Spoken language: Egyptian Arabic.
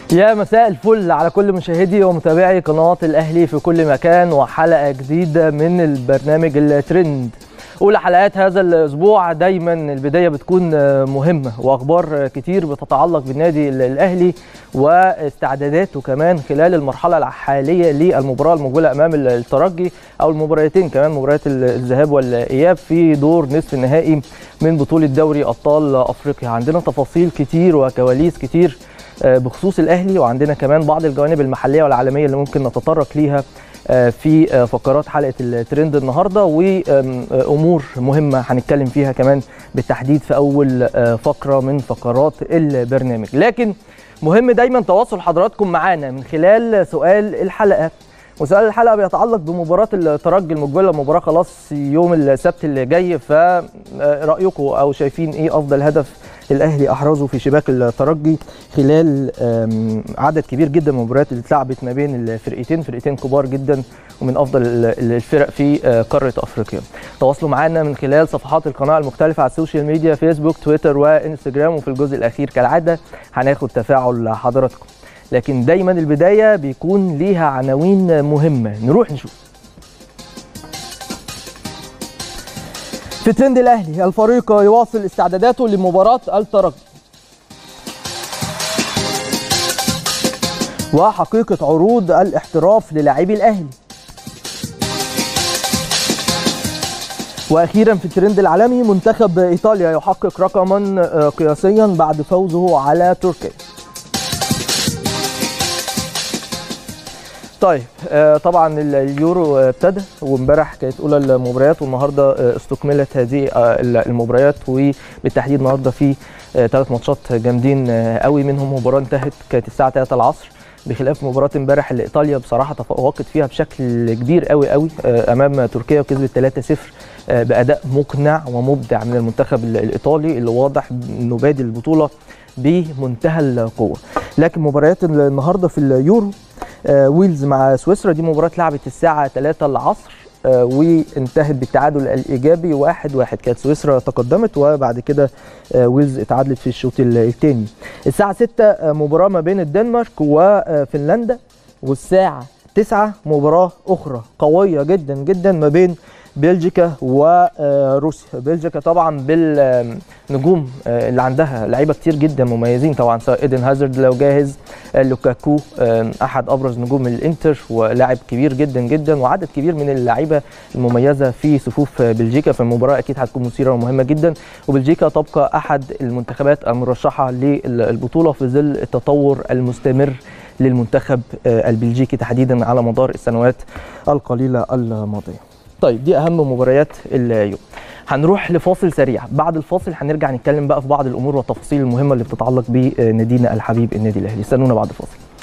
يا مساء الفل على كل مشاهدي ومتابعي قناة الأهلي في كل مكان وحلقة جديدة من البرنامج الترند أولى حلقات هذا الأسبوع دايما البداية بتكون مهمة وأخبار كتير بتتعلق بالنادي الأهلي واستعداداته كمان خلال المرحلة الحالية للمباراة المقبلة أمام الترجي أو المباراتين كمان مباريات الذهاب والإياب في دور نصف النهائي من بطولة دوري أبطال أفريقيا عندنا تفاصيل كتير وكواليس كتير بخصوص الاهلي وعندنا كمان بعض الجوانب المحليه والعالميه اللي ممكن نتطرق ليها في فقرات حلقه الترند النهارده وامور مهمه هنتكلم فيها كمان بالتحديد في اول فقره من فقرات البرنامج لكن مهم دايما تواصل حضراتكم معانا من خلال سؤال الحلقه وسؤال الحلقه بيتعلق بمباراه الترجي المقبله المباراه خلاص يوم السبت اللي جاي فرايكم او شايفين ايه افضل هدف الاهلي احرزه في شباك الترجي خلال عدد كبير جدا من المباريات اللي اتلعبت ما بين الفرقتين فرقتين كبار جدا ومن افضل الفرق في قاره افريقيا تواصلوا معنا من خلال صفحات القناه المختلفه على السوشيال ميديا فيسبوك تويتر وانستجرام وفي الجزء الاخير كالعاده هناخد تفاعل حضراتكم لكن دايما البدايه بيكون ليها عناوين مهمه نروح نشوف في ترند الاهلي الفريق يواصل استعداداته لمباراه الترجي وحقيقه عروض الاحتراف للاعبي الاهلي واخيرا في الترند العالمي منتخب ايطاليا يحقق رقما قياسيا بعد فوزه على تركيا طيب طبعا اليورو ابتدى وامبارح كانت اولى المباريات والنهارده استكملت هذه المباريات وبالتحديد النهارده في ثلاث ماتشات جامدين قوي منهم مباراه انتهت كانت الساعه 3 العصر بخلاف مباراه امبارح اللي ايطاليا بصراحه تفوقت فيها بشكل كبير قوي قوي امام تركيا وكسبت 3-0 باداء مقنع ومبدع من المنتخب الايطالي اللي واضح انه بادي البطوله بمنتهى القوه لكن مباريات النهارده في اليورو ويلز مع سويسرا دي مباراه لعبت الساعه 3 العصر وانتهت بالتعادل الايجابي 1-1 واحد واحد. كانت سويسرا تقدمت وبعد كده ويلز اتعادلت في الشوط الثاني الساعه 6 مباراه ما بين الدنمارك وفنلندا والساعه 9 مباراه اخرى قويه جدا جدا ما بين بلجيكا وروسيا بلجيكا طبعا بالنجوم اللي عندها لعيبه كتير جدا مميزين طبعا سواء ايدن هازارد لو جاهز لوكاكو احد ابرز نجوم الانتر ولاعب كبير جدا جدا وعدد كبير من اللعيبه المميزه في صفوف بلجيكا فالمباراه اكيد هتكون مثيره ومهمه جدا وبلجيكا تبقى احد المنتخبات المرشحه للبطوله في ظل التطور المستمر للمنتخب البلجيكي تحديدا على مدار السنوات القليله الماضيه طيب دي اهم مباريات اليوم هنروح لفاصل سريع بعد الفاصل هنرجع نتكلم بقى في بعض الامور والتفاصيل المهمه اللي بتتعلق بنادينا الحبيب النادي الاهلي استنونا بعد الفاصل